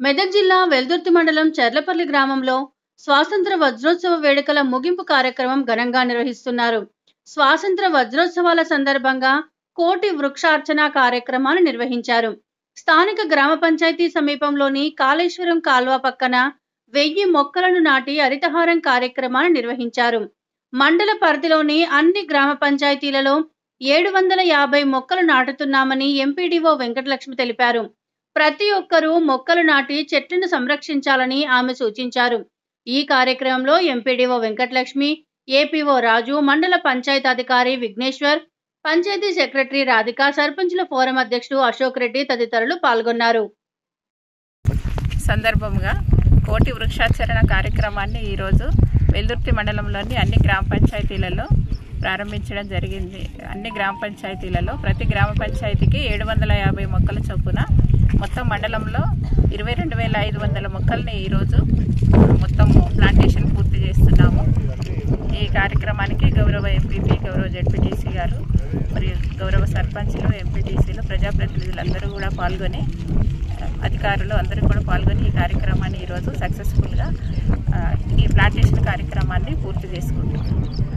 మెదక్ జిల్లా వెల్దుర్తి మండలం చెర్లపల్లి గ్రామంలో స్వాతంత్ర వజ్రోత్సవ వేడుకల ముగింపు కార్యక్రమం ఘనంగా నిర్వహిస్తున్నారు స్వాతంత్ర వజ్రోత్సవాల సందర్భంగా కోటి వృక్షార్చన కార్యక్రమాన్ని నిర్వహించారు స్థానిక గ్రామ పంచాయతీ సమీపంలోని కాళేశ్వరం కాల్వ పక్కన వెయ్యి మొక్కలను నాటి హరితహారం కార్యక్రమాన్ని నిర్వహించారు మండల పరిధిలోని అన్ని గ్రామ పంచాయతీలలో ఏడు వందల యాభై మొక్కలు నాటుతున్నామని ఎంపీడీఓ వెంకటలక్ష్మి తెలిపారు ప్రతి ఒక్కరూ మొక్కలు నాటి చెట్లను సంరక్షించాలని ఆమె సూచించారు ఈ కార్యక్రమంలో ఎంపీడీఓ వెంకటలక్ష్మి ఏపీఓ రాజు మండల పంచాయతీధికారి విఘ్నేశ్వర్ పంచాయతీ సెక్రటరీ రాధిక సర్పంచుల ఫోరం అధ్యక్షుడు అశోక్ రెడ్డి తదితరులు పాల్గొన్నారు సందర్భంగా కోటి వృక్షాచరణ కార్యక్రమాన్ని ఈరోజు వెల్దుర్తి మండలంలోని అన్ని గ్రామ పంచాయతీలలో ప్రారంభించడం జరిగింది అన్ని గ్రామ పంచాయతీలలో ప్రతి గ్రామ పంచాయతీకి ఏడు వందల యాభై మొక్కల చొప్పున మొత్తం మండలంలో ఇరవై రెండు వేల ఐదు వందల మొక్కల్ని ఈరోజు మొత్తం ప్లాంటేషన్ పూర్తి చేస్తున్నాము ఈ కార్యక్రమానికి గౌరవ ఎంపీపీ గౌరవ జడ్పీటీసీ గారు మరియు గౌరవ సర్పంచ్లు ఎంపీటీసీలు ప్రజాప్రతినిధులందరూ కూడా పాల్గొని అధికారులు అందరూ కూడా పాల్గొని ఈ కార్యక్రమాన్ని ఈరోజు సక్సెస్ఫుల్గా ఆ, ఈ ప్లాంటేషన్ కార్యక్రమాన్ని పూర్తి చేసుకుంటున్నాం